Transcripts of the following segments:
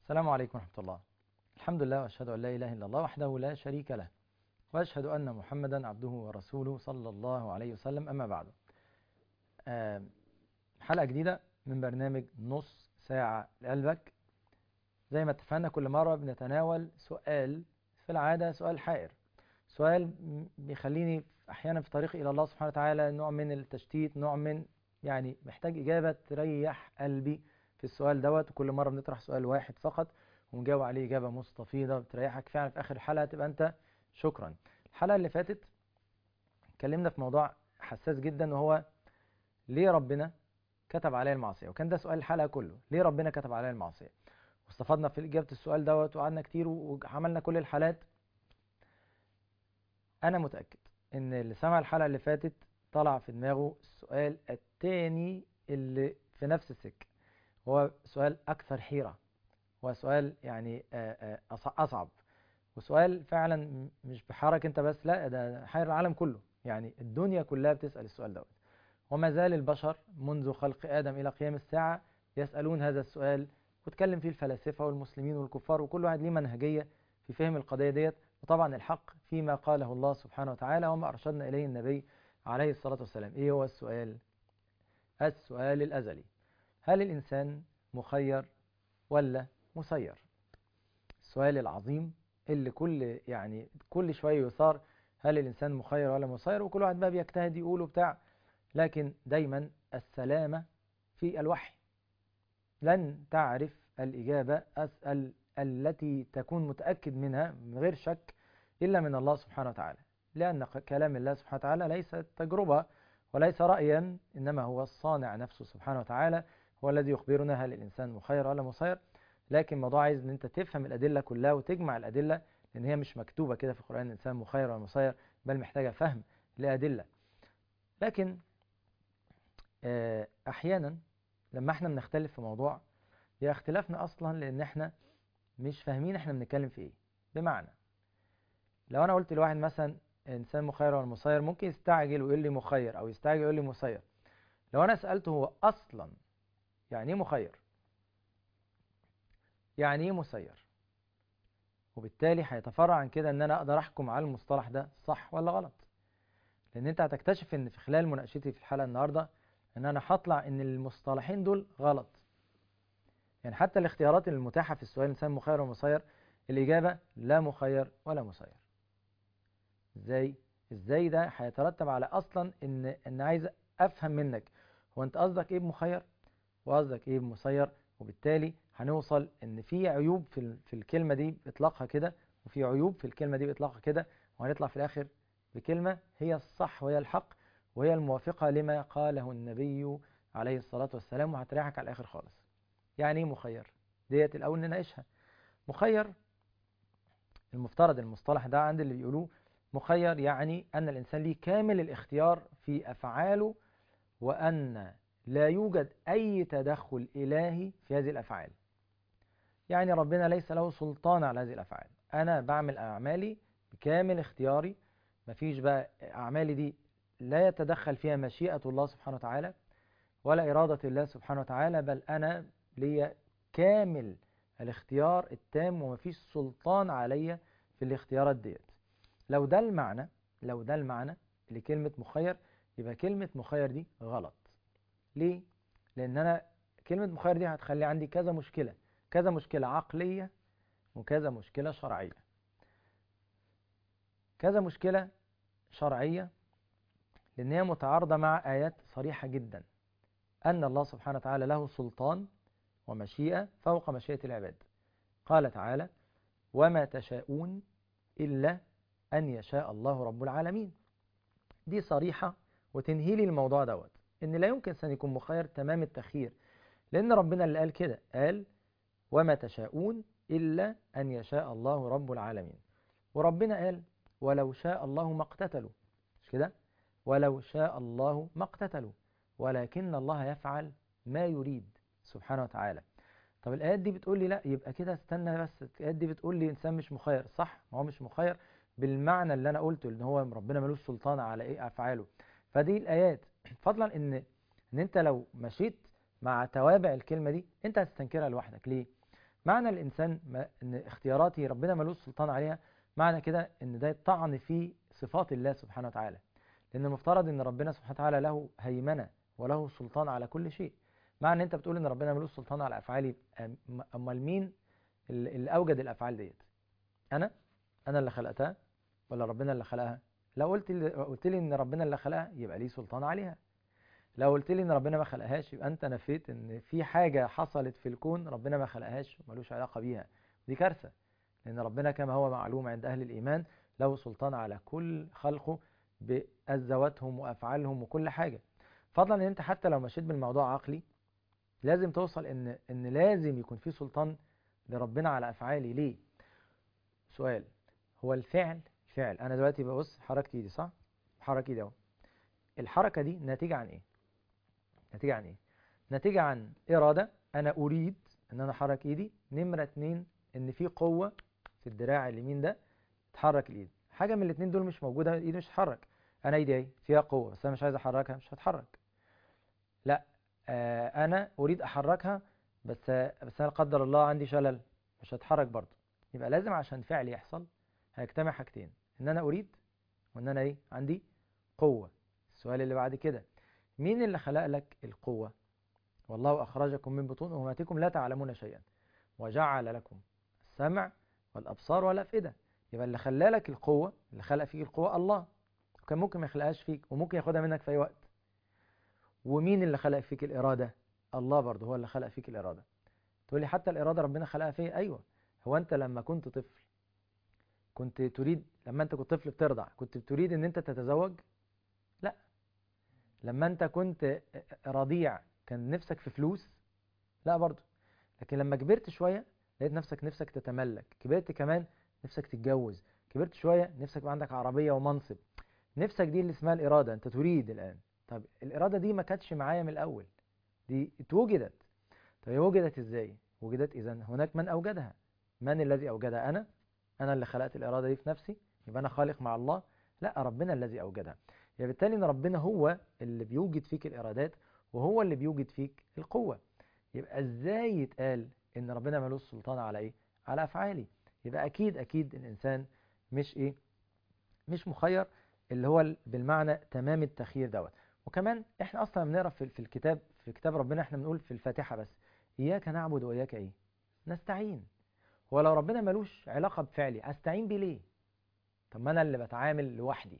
السلام عليكم ورحمة الله الحمد لله وأشهد أن لا إله إلا الله وحده لا شريك له وأشهد أن محمدا عبده ورسوله صلى الله عليه وسلم أما بعد آه، حلقة جديدة من برنامج نص ساعة لقلبك زي ما اتفقنا كل مرة بنتناول سؤال في العادة سؤال حائر سؤال م- بيخليني أحيانا في طريقي إلى الله سبحانه وتعالى نوع من التشتيت نوع من يعني محتاج إجابة تريح قلبي في السؤال دوت وكل مرة بنطرح سؤال واحد فقط ونجاوب عليه إجابة مستفيضة بتريحك فعلا في آخر الحلقة تبقى أنت شكرا الحلقة اللي فاتت اتكلمنا في موضوع حساس جدا وهو ليه ربنا كتب عليا المعصية وكان ده سؤال الحلقة كله ليه ربنا كتب عليا المعصية واستفدنا في إجابة السؤال دوت وقعدنا كتير وعملنا كل الحالات أنا متأكد إن اللي سمع الحلقة اللي فاتت طلع في دماغه السؤال التاني اللي في نفس السكة هو سؤال أكثر حيرة هو سؤال يعني آه، آه، أص- أصعب وسؤال فعلا م- مش بحارك أنت بس لا ده حير العالم كله يعني الدنيا كلها بتسأل السؤال دوت وما زال البشر منذ خلق آدم إلى قيام الساعة يسألون هذا السؤال وتكلم فيه الفلاسفة والمسلمين والكفار وكل واحد ليه منهجية في فهم القضية ديت وطبعا الحق فيما قاله الله سبحانه وتعالى وما أرشدنا إليه النبي عليه الصلاة والسلام إيه هو السؤال؟ السؤال الأزلي هل الإنسان مخير ولا مسير؟ السؤال العظيم اللي كل يعني كل شوية يثار هل الإنسان مخير ولا مسير وكل واحد بقى بيجتهد يقوله بتاع لكن دايما السلامة في الوحي لن تعرف الإجابة أسأل التي تكون متأكد منها من غير شك إلا من الله سبحانه وتعالى لأن ق- كلام الله سبحانه وتعالى ليس تجربة وليس رأيا إنما هو الصانع نفسه سبحانه وتعالى هو الذي يخبرنا هل الإنسان مخير ولا مسير لكن الموضوع عايز إن أنت تفهم الأدلة كلها وتجمع الأدلة لأن هي مش مكتوبة كده في القرآن الإنسان مخير ولا مسير بل محتاجة فهم لأدلة لكن آه، أحيانا لما احنا بنختلف في موضوع هي اختلافنا أصلا لأن احنا مش فاهمين احنا بنتكلم في ايه بمعنى لو انا قلت لواحد مثلا انسان مخير ولا مسير ممكن يستعجل ويقول لي مخير او يستعجل ويقول لي مسير لو انا سألته هو اصلا يعني ايه مخير يعني ايه مسير وبالتالي هيتفرع عن كده ان انا اقدر احكم على المصطلح ده صح ولا غلط لان انت هتكتشف ان في خلال مناقشتي في الحلقة النهاردة ان انا هطلع ان المصطلحين دول غلط يعني حتى الاختيارات المتاحة في السؤال إنسان مخير ومسير الإجابة لا مخير ولا مسير إزاي؟ إزاي ده هيترتب على أصلا إن إن عايز أفهم منك هو أنت قصدك إيه بمخير وقصدك إيه بمسير وبالتالي هنوصل إن في عيوب في ال- في الكلمة دي بإطلاقها كده وفي عيوب في الكلمة دي بإطلاقها كده وهنطلع في الآخر بكلمة هي الصح وهي الحق وهي الموافقة لما قاله النبي عليه الصلاة والسلام وهتريحك على الآخر خالص يعني ايه مخير ديت الاول نناقشها مخير المفترض المصطلح ده عند اللي بيقولوه مخير يعني ان الانسان ليه كامل الاختيار في افعاله وان لا يوجد اي تدخل الهي في هذه الافعال يعني ربنا ليس له سلطان على هذه الافعال انا بعمل اعمالي بكامل اختياري مفيش بقى اعمالي دي لا يتدخل فيها مشيئة الله سبحانه وتعالى ولا إرادة الله سبحانه وتعالى بل أنا ليا كامل الاختيار التام ومفيش سلطان عليا في الاختيارات ديت لو ده المعنى لو ده المعنى لكلمة مخير يبقى كلمة مخير دي غلط ليه؟ لأن أنا كلمة مخير دي هتخلي عندي كذا مشكلة كذا مشكلة عقلية وكذا مشكلة شرعية كذا مشكلة شرعية لأن هي متعارضة مع آيات صريحة جدا أن الله سبحانه وتعالى له سلطان ومشيئة فوق مشيئة العباد قال تعالى وما تشاءون إلا أن يشاء الله رب العالمين دي صريحة وتنهي لي الموضوع دوت إن لا يمكن أن يكون مخير تمام التخيير لأن ربنا اللي قال كده قال وما تشاءون إلا أن يشاء الله رب العالمين وربنا قال ولو شاء الله ما اقتتلوا مش كده ولو شاء الله ما اقتتلوا ولكن الله يفعل ما يريد سبحانه وتعالى طب الآيات دي بتقول لي لا يبقى كده استنى بس الآيات دي بتقول لي إنسان مش مخير صح ما هو مش مخير بالمعنى اللي أنا قلته إن هو ربنا ملوش سلطان على إيه أفعاله فدي الآيات فضلا إن إن أنت لو مشيت مع توابع الكلمة دي أنت هتستنكرها لوحدك ليه؟ معنى الإنسان ما إن اختياراته ربنا ملوش سلطان عليها معنى كده إن ده طعن في صفات الله سبحانه وتعالى لأن المفترض إن ربنا سبحانه وتعالى له هيمنة وله سلطان على كل شيء معنى إن أنت بتقول إن ربنا ملوش سلطان على أفعالي أمال مين اللي أوجد الأفعال ديت أنا أنا اللي خلقتها ولا ربنا اللي خلقها لو قلت لي قلت لي ان ربنا اللي خلقها يبقى ليه سلطان عليها لو قلت لي ان ربنا ما خلقهاش يبقى انت نفيت ان في حاجه حصلت في الكون ربنا ما خلقهاش وملوش علاقه بيها دي كارثه لان ربنا كما هو معلوم عند اهل الايمان له سلطان على كل خلقه بأزواتهم وافعالهم وكل حاجه فضلا ان انت حتى لو مشيت بالموضوع عقلي لازم توصل ان ان لازم يكون في سلطان لربنا على افعالي ليه سؤال هو الفعل فعل انا دلوقتي ببص حركت ايدي صح حرك ايدي اهو الحركه دي ناتجه عن ايه ناتجه عن ايه ناتجه عن اراده انا اريد ان انا احرك ايدي نمره اتنين ان في قوه في الدراع اليمين ده تحرك الايد حاجه من الاتنين دول مش موجوده ايدي مش هتتحرك انا ايدي اهي فيها قوه بس انا مش عايز احركها مش هتحرك لا آه انا اريد احركها بس بس انا قدر الله عندي شلل مش هتحرك برضه يبقى لازم عشان فعل يحصل هيجتمع حاجتين ان انا اريد وان انا ايه عندي قوة السؤال اللي بعد كده مين اللي خلق لك القوة والله اخرجكم من بطون امهاتكم لا تعلمون شيئا وجعل لكم السمع والابصار والافئدة يبقى اللي خلى لك القوة اللي خلق فيك القوة الله وكان ممكن ما يخلقهاش فيك وممكن ياخدها منك في اي وقت ومين اللي خلق فيك الإرادة الله برضه هو اللي خلق فيك الإرادة تقول لي حتى الإرادة ربنا خلقها فيا أيوة هو أنت لما كنت طفل كنت تريد لما انت كنت طفل بترضع كنت تريد ان انت تتزوج لا لما انت كنت رضيع كان نفسك في فلوس لا برضو لكن لما كبرت شوية لقيت نفسك نفسك تتملك كبرت كمان نفسك تتجوز كبرت شوية نفسك يبقى عندك عربية ومنصب نفسك دي اللي اسمها الإرادة انت تريد الآن طب الإرادة دي ما كانتش معايا من الأول دي اتوجدت طب هي وجدت ازاي وجدت اذا هناك من أوجدها من الذي أوجدها أنا أنا اللي خلقت الإرادة دي في نفسي يبقى أنا خالق مع الله لا ربنا الذي أوجدها يعني بالتالي أن ربنا هو اللي بيوجد فيك الإرادات وهو اللي بيوجد فيك القوة يبقى إزاي يتقال إن ربنا ملوش سلطان على إيه على أفعالي يبقى أكيد أكيد الإنسان مش إيه مش مخير اللي هو بالمعنى تمام التخيير دوت وكمان احنا اصلا بنقرا في في الكتاب في كتاب ربنا احنا بنقول في الفاتحه بس اياك نعبد واياك ايه نستعين ولو ربنا ملوش علاقة بفعلي أستعين بيه ليه طب ما أنا اللي بتعامل لوحدي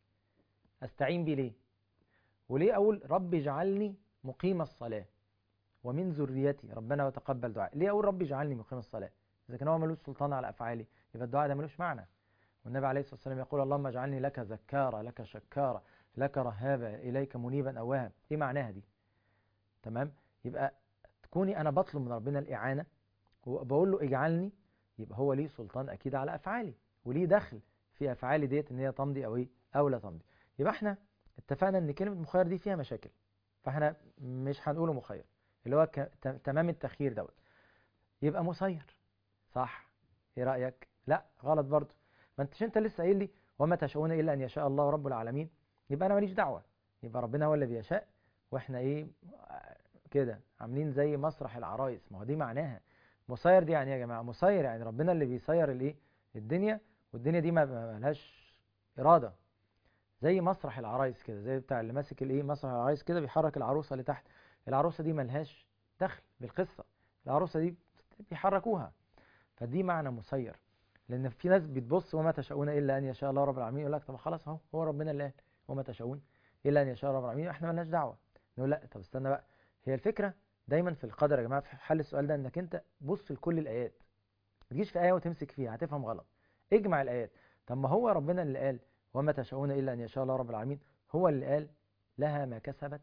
أستعين بيه ليه وليه أقول رب اجعلني مقيم الصلاة ومن ذريتي ربنا وتقبل دعاء ليه أقول رب اجعلني مقيم الصلاة إذا كان هو ملوش سلطان على أفعالي يبقى الدعاء ده ملوش معنى والنبي عليه الصلاة والسلام يقول اللهم اجعلني لك ذكارا لك شكارا لك رهابا إليك منيبا أواها إيه معناها دي تمام يبقى تكوني أنا بطلب من ربنا الإعانة وبقول له اجعلني يبقى هو ليه سلطان اكيد على افعالي وليه دخل في افعالي ديت ان هي تمضي او ايه او لا تمضي يبقى احنا اتفقنا ان كلمه مخير دي فيها مشاكل فاحنا مش هنقوله مخير اللي هو ك... تمام التخيير دوت يبقى مسير صح ايه رايك لا غلط برضه ما انتش انت لسه قايل لي وما تشاءون الا ان يشاء الله رب العالمين يبقى انا ماليش دعوه يبقى ربنا هو اللي بيشاء واحنا ايه كده عاملين زي مسرح العرايس ما هو دي معناها مسير دي يعني يا جماعه مسير يعني ربنا اللي بيسير الايه الدنيا والدنيا دي ما لهاش اراده زي مسرح العرايس كده زي بتاع اللي ماسك الايه مسرح العرايس كده بيحرك العروسه اللي تحت العروسه دي ملهاش دخل بالقصه العروسه دي بيحركوها فدي معنى مسير لان في ناس بتبص وما تشاءون الا ان يشاء الله رب العالمين يقول لك طب خلاص اهو هو ربنا اللي قال وما تشاءون الا ان يشاء رب العالمين احنا مالناش دعوه نقول لا طب استنى بقى هي الفكره دايما في القدر يا جماعه في حل السؤال ده انك انت بص لكل الايات ما تجيش في ايه وتمسك فيها هتفهم غلط اجمع الايات طب ما هو ربنا اللي قال وما تشاءون الا ان يشاء الله رب العالمين هو اللي قال لها ما كسبت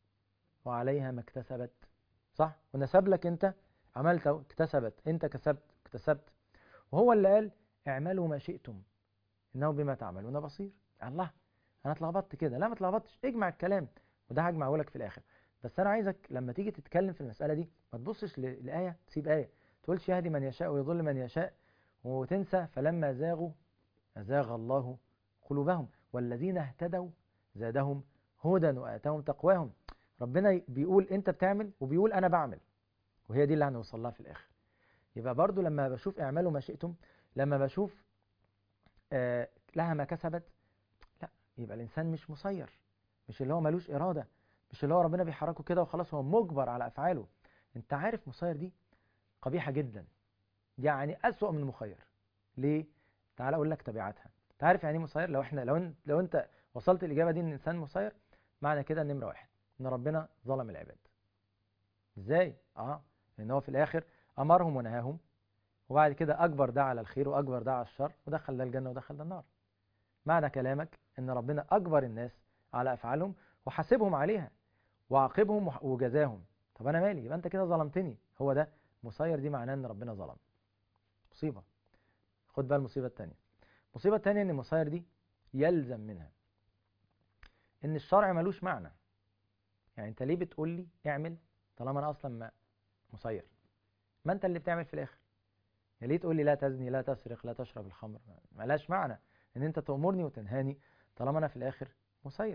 وعليها ما اكتسبت صح ونسب لك انت عملت اكتسبت انت كسبت اكتسبت وهو اللي قال اعملوا ما شئتم انه بما تعملون بصير الله انا اتلخبطت كده لا ما اتلخبطتش اجمع الكلام وده هجمعه لك في الاخر بس انا عايزك لما تيجي تتكلم في المسألة دي ما تبصش لآية تسيب آية تقولش يهدي من يشاء ويضل من يشاء وتنسى فلما زاغوا أزاغ الله قلوبهم والذين اهتدوا زادهم هدى وآتاهم تقواهم ربنا بيقول انت بتعمل وبيقول انا بعمل وهي دي اللي هنوصل لها في الاخر يبقى برضو لما بشوف اعملوا ما شئتم لما بشوف آه لها ما كسبت لا يبقى الانسان مش مسير مش اللي هو ملوش اراده مش اللي هو ربنا بيحركه كده وخلاص هو مجبر على افعاله انت عارف مسير دي قبيحه جدا يعني اسوأ من مخير ليه تعال اقول لك تبعاتها انت عارف يعني ايه مسير لو احنا لو انت لو انت وصلت الاجابه دي ان الانسان مسير معنى كده نمره واحد ان ربنا ظلم العباد ازاي اه لان هو في الاخر امرهم ونهاهم وبعد كده اجبر ده على الخير واجبر ده على الشر ودخل ده الجنه ودخل ده النار معنى كلامك ان ربنا اجبر الناس على افعالهم وحاسبهم عليها وعاقبهم وجزاهم طب انا مالي يبقى انت كده ظلمتني هو ده مسير دي معناه ان ربنا ظلم مصيبه خد بقى المصيبه الثانيه المصيبه الثانيه ان المسير دي يلزم منها ان الشرع ملوش معنى يعني انت ليه بتقول لي اعمل طالما انا اصلا ما مسير ما انت اللي بتعمل في الاخر يعني ليه تقول لي لا تزني لا تسرق لا تشرب الخمر ملاش معنى ان انت تأمرني وتنهاني طالما انا في الاخر مسير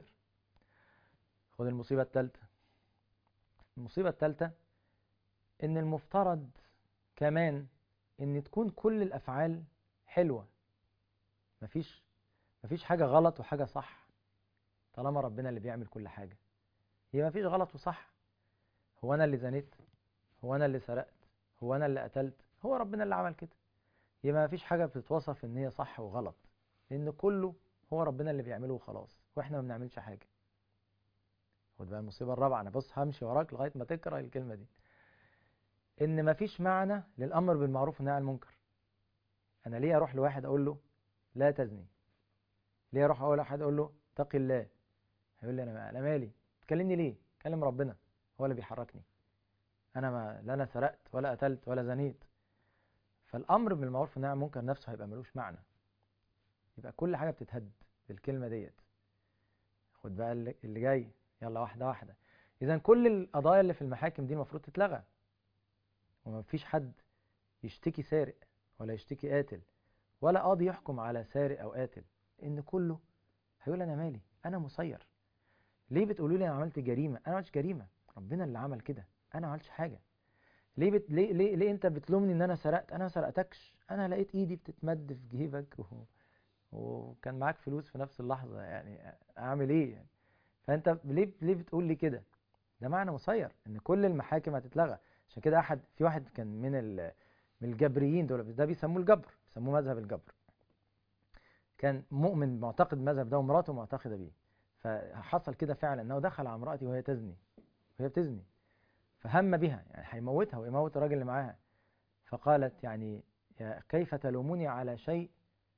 خد المصيبة الثالثة المصيبة الثالثة ان المفترض كمان ان تكون كل الافعال حلوة مفيش مفيش حاجة غلط وحاجة صح طالما ربنا اللي بيعمل كل حاجة يبقى مفيش غلط وصح هو انا اللي زنيت هو انا اللي سرقت هو انا اللي قتلت هو ربنا اللي عمل كده يبقى مفيش حاجة بتتوصف ان هي صح وغلط لان كله هو ربنا اللي بيعمله وخلاص واحنا ما بنعملش حاجة خد بقى المصيبة الرابعة انا بص همشي وراك لغاية ما تكره الكلمة دي ان مفيش معنى للامر بالمعروف والنهي عن المنكر انا ليه اروح لواحد اقول له لا تزني ليه اروح اقول لواحد اقول له اتق الله هيقول لي انا انا مالي تكلمني ليه كلم ربنا هو اللي بيحركني انا ما لا انا سرقت ولا قتلت ولا زنيت فالامر بالمعروف والنهي عن المنكر نفسه هيبقى ملوش معنى يبقى كل حاجه بتتهد بالكلمه ديت خد بقى اللي جاي يلا واحده واحده اذا كل القضايا اللي في المحاكم دي المفروض تتلغى وما فيش حد يشتكي سارق ولا يشتكي قاتل ولا قاضي يحكم على سارق او قاتل ان كله هيقول انا مالي انا مسير ليه بتقولوا لي انا عملت جريمه انا ما عملتش جريمه ربنا اللي عمل كده انا ما عملتش حاجه ليه, بت... ليه ليه ليه انت بتلومني ان انا سرقت انا ما سرقتكش انا لقيت ايدي بتتمد في جيبك و... وكان معاك فلوس في نفس اللحظه يعني اعمل ايه يعني فانت ليه ليه بتقول لي كده ده معنى مسير ان كل المحاكم هتتلغى عشان كده احد في واحد كان من ال... من الجبريين دول ده بيسموه الجبر بيسموه مذهب الجبر كان مؤمن معتقد المذهب ده ومراته معتقده بيه فحصل كده فعلا انه دخل على امرأتي وهي تزني وهي بتزني فهم بها يعني هيموتها ويموت الراجل اللي معاها فقالت يعني يا كيف تلومني على شيء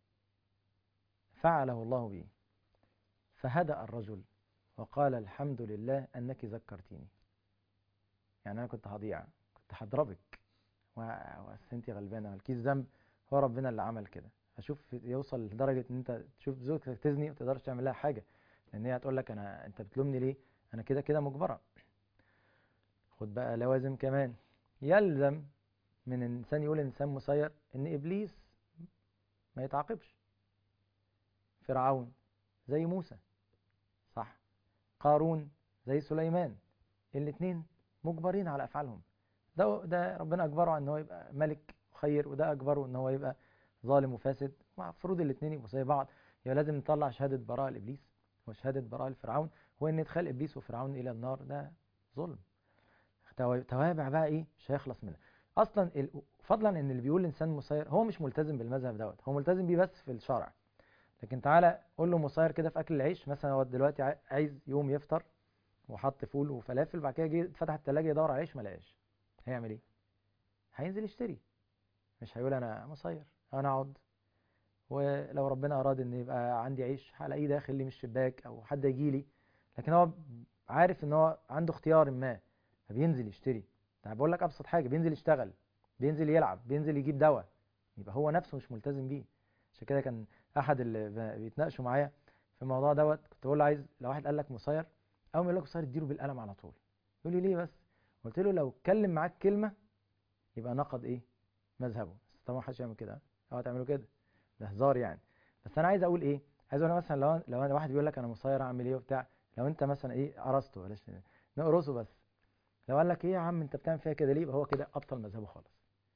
فعله الله بي فهدأ الرجل وقال الحمد لله أنك ذكرتيني يعني أنا كنت هضيع كنت هضربك بس انت غلبانة مالكيش ذنب هو ربنا اللي عمل كده اشوف يوصل لدرجة ان انت تشوف زوجتك تزني وما تقدرش تعمل لها حاجة لان هي هتقول لك انا انت بتلومني ليه انا كده كده مجبرة خد بقى لوازم كمان يلزم من الانسان يقول انسان مسير ان ابليس ما يتعاقبش فرعون زي موسى صح قارون زي سليمان الاثنين مجبرين على افعالهم ده ده ربنا اجبره ان هو يبقى ملك خير وده اجبره ان هو يبقى ظالم وفاسد المفروض الاثنين يبقوا زي بعض يبقى لازم نطلع شهاده براءه لابليس وشهاده براءه لفرعون وان ادخال ابليس وفرعون الى النار ده ظلم توابع بقى ايه مش هيخلص منها اصلا فضلا ان اللي بيقول الانسان مسير هو مش ملتزم بالمذهب دوت هو ملتزم بيه بس في الشرع لكن تعالى قول له مسير كده في اكل العيش مثلا هو دلوقتي عايز يوم يفطر وحط فول وفلافل بعد كده جه فتح الثلاجه يدور على عيش ما لقاش هيعمل ايه هينزل يشتري مش هيقول انا مسير انا اقعد ولو ربنا اراد ان يبقى عندي عيش هلاقيه داخل لي من الشباك او حد يجي لي لكن هو عارف ان هو عنده اختيار ما فبينزل يشتري انا بقول لك ابسط حاجه بينزل يشتغل بينزل يلعب بينزل يجيب دواء يبقى هو نفسه مش ملتزم بيه عشان كده كان احد اللي بيتناقشوا معايا في الموضوع دوت كنت بقول له عايز لو واحد قال لك مسير اول ما يقول لك مسير اديله بالقلم على طول يقول لي ليه بس قلت له لو اتكلم معاك كلمه يبقى نقض ايه مذهبه بس طبعا محدش يعمل كده اوعى تعملوا كده ده هزار يعني بس انا عايز اقول ايه عايز اقول مثلا لو لو انا واحد بيقول لك انا مسير اعمل ايه وبتاع لو انت مثلا ايه قرصته بلاش نقرصه بس لو قال لك ايه يا عم انت بتعمل فيها كده ليه يبقى هو كده ابطل مذهبه خالص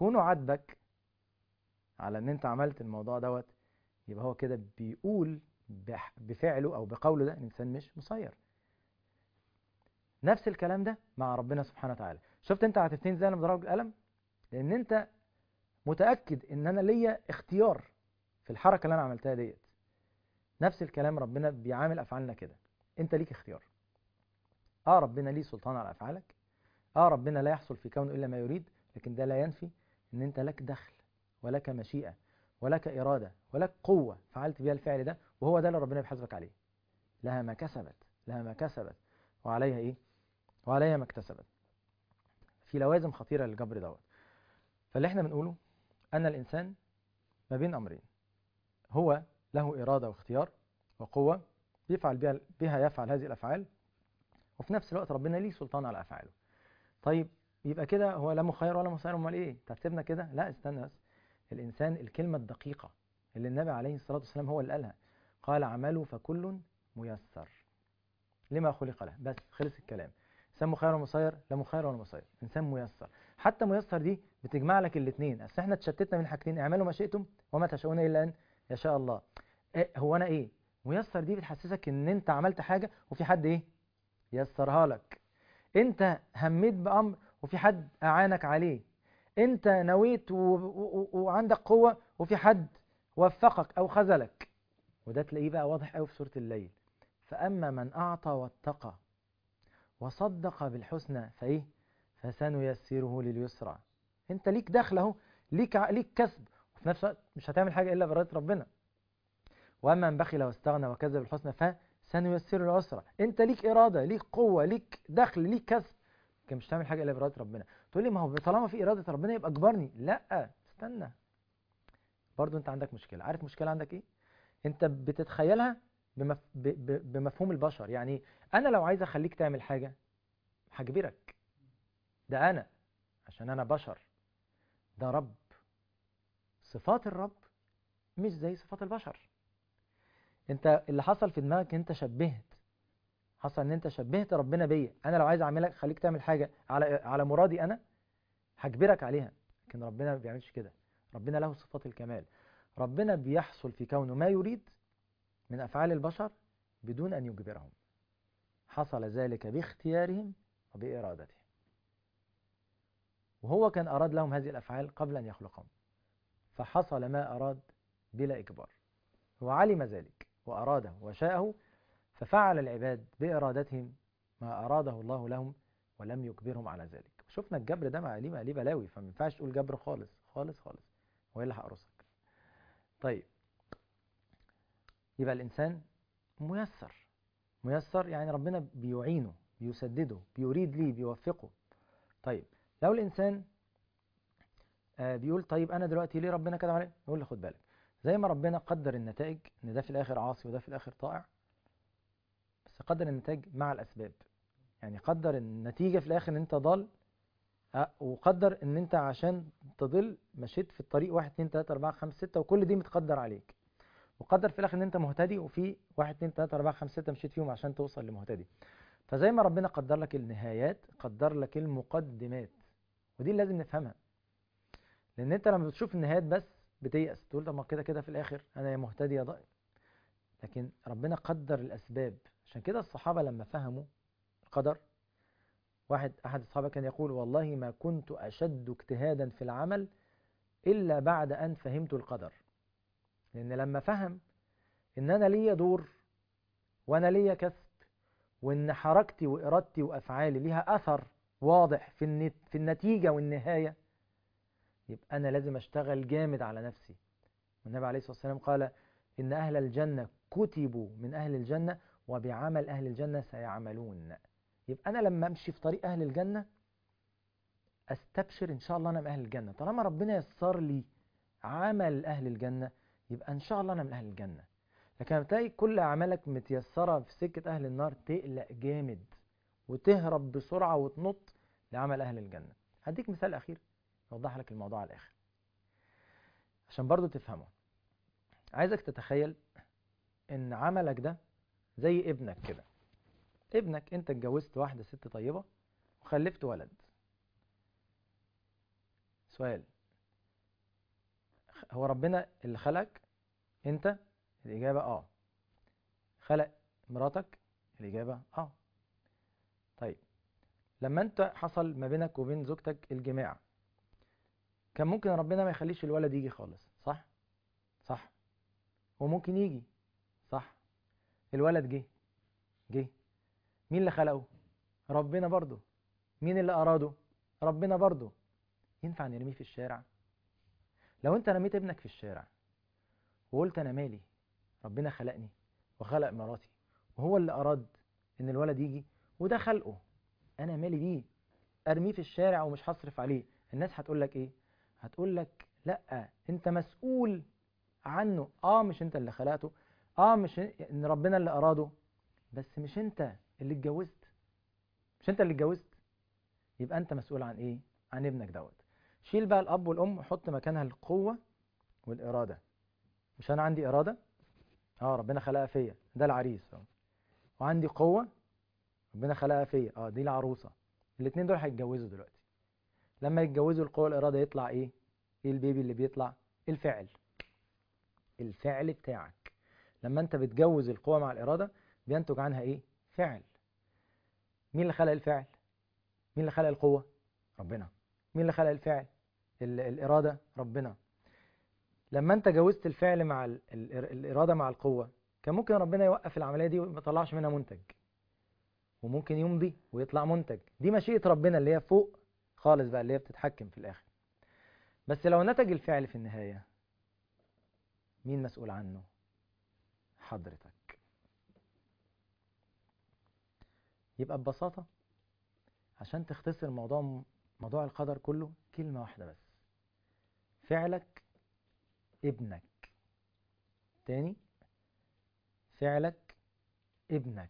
كونه عاتبك على ان انت عملت الموضوع دوت يبقى هو كده بيقول بح- بفعله او بقوله ده الانسان مش مسير نفس الكلام ده مع ربنا سبحانه وتعالى شفت انت عاتبتني ازاي لما ضربك بالقلم لان انت متاكد ان انا ليا اختيار في الحركه اللي انا عملتها ديت نفس الكلام ربنا بيعامل افعالنا كده انت ليك اختيار اه ربنا ليه سلطان على افعالك اه ربنا لا يحصل في كونه الا ما يريد لكن ده لا ينفي ان انت لك دخل ولك مشيئه ولك اراده ولك قوه فعلت بيها الفعل ده وهو ده اللي ربنا بيحاسبك عليه لها ما كسبت لها ما كسبت وعليها ايه وعليها ما اكتسبت في لوازم خطيره للجبر دوت فاللي احنا بنقوله ان الانسان ما بين امرين هو له اراده واختيار وقوه يفعل بها بها يفعل هذه الافعال وفي نفس الوقت ربنا ليه سلطان على افعاله طيب يبقى كده هو لا مخير ولا مسير امال ايه ترتيبنا كده لا استنى بس الانسان الكلمه الدقيقه اللي النبي عليه الصلاه والسلام هو اللي قالها قال اعملوا فكل ميسر لما خلق له بس خلص الكلام انسان مخير ولا مسير لا مخير ولا مسير انسان ميسر حتى ميسر دي بتجمع لك الاثنين اصل احنا اتشتتنا من حاجتين اعملوا ما شئتم وما تشاءون الا ان يشاء الله إيه هو انا ايه ميسر دي بتحسسك ان انت عملت حاجه وفي حد ايه يسرها لك انت هميت بامر وفي حد اعانك عليه انت نويت و... و... وعندك قوه وفي حد وفقك او خذلك وده تلاقيه بقى واضح قوي في سوره الليل فاما من اعطى واتقى وصدق بالحسنى فايه فسنيسره لليسرى انت ليك دخل اهو ليك ع- ليك كسب وفي نفس الوقت مش هتعمل حاجه الا باراده ربنا واما من بخل واستغنى وكذب بالحسنى فسنيسره للعسرى انت ليك اراده ليك قوه ليك دخل ليك كسب لكن مش هتعمل حاجه الا باراده ربنا تقول لي ما هو طالما في اراده ربنا يبقى اجبرني لا استنى برضو انت عندك مشكله عارف مشكله عندك ايه انت بتتخيلها بمف... ب... ب... بمفهوم البشر يعني انا لو عايز اخليك تعمل حاجه هجبرك ده انا عشان انا بشر ده رب صفات الرب مش زي صفات البشر انت اللي حصل في دماغك انت شبهت حصل ان انت شبهت ربنا بيا انا لو عايز اعملك خليك تعمل حاجه على على مرادي انا هجبرك عليها لكن ربنا ما بيعملش كده ربنا له صفات الكمال ربنا بيحصل في كونه ما يريد من افعال البشر بدون ان يجبرهم حصل ذلك باختيارهم وبارادتهم وهو كان اراد لهم هذه الافعال قبل ان يخلقهم فحصل ما اراد بلا اجبار هو علم ذلك واراده وشاءه ففعل العباد بارادتهم ما اراده الله لهم ولم يجبرهم على ذلك شفنا الجبر ده مع ليه ليه بلاوي فما ينفعش تقول جبر خالص خالص خالص والا هقرصك طيب يبقى الانسان ميسر ميسر يعني ربنا بيعينه بيسدده بيريد ليه بيوفقه طيب لو الانسان آه بيقول طيب انا دلوقتي ليه ربنا كده عليه نقول له خد بالك زي ما ربنا قدر النتائج ان ده في الاخر عاصي وده في الاخر طائع بس قدر النتائج مع الاسباب يعني قدر النتيجه في الاخر ان انت ضال أه وقدر ان انت عشان تضل مشيت في الطريق 1 2 3 4 5 6 وكل دي متقدر عليك وقدر في الاخر ان انت مهتدي وفي 1 2 3 4 5 6 مشيت فيهم عشان توصل لمهتدي فزي ما ربنا قدر لك النهايات قدر لك المقدمات ودي اللي لازم نفهمها لان انت لما بتشوف النهايات بس بتيأس تقول طب ما كده كده في الاخر انا يا مهتدي يا ضائع لكن ربنا قدر الاسباب عشان كده الصحابه لما فهموا القدر واحد احد الصحابه كان يقول والله ما كنت اشد اجتهادا في العمل الا بعد ان فهمت القدر لان لما فهم ان انا ليا دور وانا ليا كسب وان حركتي وارادتي وافعالي ليها اثر واضح في النت في النتيجه والنهايه يبقى انا لازم اشتغل جامد على نفسي والنبي عليه الصلاه والسلام قال ان اهل الجنه كتبوا من اهل الجنه وبعمل اهل الجنه سيعملون يبقى انا لما امشي في طريق اهل الجنه استبشر ان شاء الله انا من اهل الجنه طالما ربنا يسر لي عمل اهل الجنه يبقى ان شاء الله انا من اهل الجنه لكن لما تلاقي كل اعمالك متيسره في سكه اهل النار تقلق جامد وتهرب بسرعه وتنط لعمل اهل الجنه هديك مثال اخير يوضح لك الموضوع على الاخر عشان برضو تفهمه عايزك تتخيل ان عملك ده زي ابنك كده ابنك انت اتجوزت واحدة ست طيبة وخلفت ولد سؤال هو ربنا اللي خلقك انت الاجابه اه خلق مراتك الاجابه اه طيب لما انت حصل ما بينك وبين زوجتك الجماع كان ممكن ربنا ما يخليش الولد يجي خالص صح صح وممكن يجي صح الولد جه جه مين اللي خلقه ربنا برضه مين اللي أراده ربنا برضه ينفع نرميه في الشارع لو انت رميت ابنك في الشارع وقلت انا مالي ربنا خلقني وخلق مراتي وهو اللي اراد ان الولد يجي وده خلقه انا مالي بيه ارميه في الشارع ومش هصرف عليه الناس هتقول لك ايه هتقول لك لا انت مسؤول عنه اه مش انت اللي خلقته اه مش ان ربنا اللي اراده بس مش انت اللي اتجوزت مش انت اللي اتجوزت يبقى انت مسؤول عن ايه عن ابنك دوت شيل بقى الاب والام وحط مكانها القوه والاراده مش انا عندي اراده اه ربنا خلقها فيا ده العريس اه وعندي قوه ربنا خلقها فيا اه دي العروسه الاثنين دول هيتجوزوا دلوقتي لما يتجوزوا القوه والاراده يطلع ايه ايه البيبي اللي بيطلع الفعل الفعل بتاعك لما انت بتجوز القوه مع الاراده بينتج عنها ايه فعل مين اللي خلق الفعل مين اللي خلق القوه ربنا مين اللي خلق الفعل ال الاراده ربنا لما انت جوزت الفعل مع ال ال الاراده مع القوه كان ممكن ربنا يوقف العمليه دي وما يطلعش منها منتج وممكن يمضي ويطلع منتج دي مشيئه ربنا اللي هي فوق خالص بقى اللي هي بتتحكم في الاخر بس لو نتج الفعل في النهايه مين مسؤول عنه حضرتك يبقى ببساطه عشان تختصر موضوع موضوع القدر كله كلمه واحده بس فعلك ابنك تاني فعلك ابنك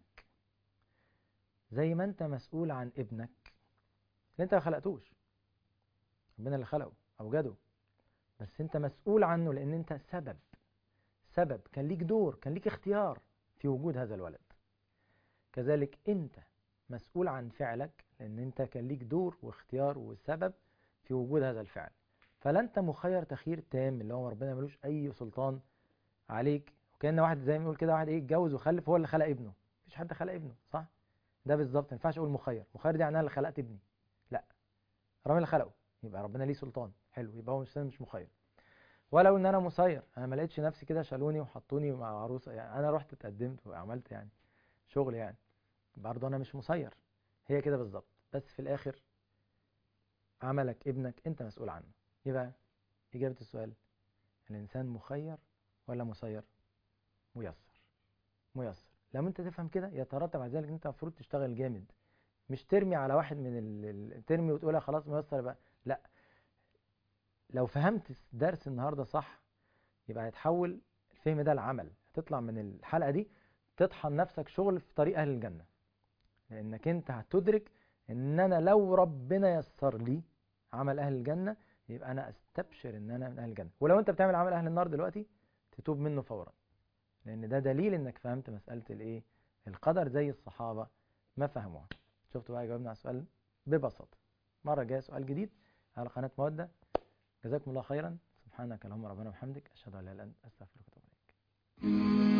زي ما انت مسؤول عن ابنك اللي انت ما خلقتوش ربنا اللي خلقه اوجده بس انت مسؤول عنه لان انت سبب سبب كان ليك دور كان ليك اختيار في وجود هذا الولد كذلك انت مسؤول عن فعلك لان انت كان ليك دور واختيار وسبب في وجود هذا الفعل فلا انت مخير تخيير تام اللي هو ربنا ملوش اي سلطان عليك وكان واحد زي ما يقول كده واحد ايه اتجوز وخلف هو اللي خلق ابنه مفيش حد خلق ابنه صح ده بالظبط ما ينفعش اقول مخير مخير دي معناها اللي خلقت ابني لا ربنا اللي خلقه يبقى ربنا ليه سلطان حلو يبقى هو مش مش مخير ولو ان انا مسير انا ما لقيتش نفسي كده شالوني وحطوني مع عروسه يعني انا رحت اتقدمت وعملت يعني شغل يعني برضه انا مش مسير هي كده بالظبط بس في الاخر عملك ابنك انت مسؤول عنه يبقى إجابة السؤال الإنسان مخير ولا مسير؟ ميسر ميسر لما أنت تفهم كده يترتب على ذلك أنت المفروض تشتغل جامد مش ترمي على واحد من ال... ترمي وتقولها خلاص ميسر يبقى لا لو فهمت درس النهارده صح يبقى هيتحول الفهم ده لعمل هتطلع من الحلقة دي تطحن نفسك شغل في طريق أهل الجنة لأنك أنت هتدرك إن أنا لو ربنا يسر لي عمل أهل الجنة يبقى انا استبشر ان انا من اهل الجنه ولو انت بتعمل عمل اهل النار دلوقتي تتوب منه فورا لان ده دليل انك فهمت مساله الايه القدر زي الصحابه ما فهموها شفتوا بقى جاوبنا على السؤال ببساطه مره جايه سؤال جديد على قناه موده جزاكم الله خيرا سبحانك اللهم ربنا وبحمدك اشهد ان لا اله الا انت استغفرك واتوب اليك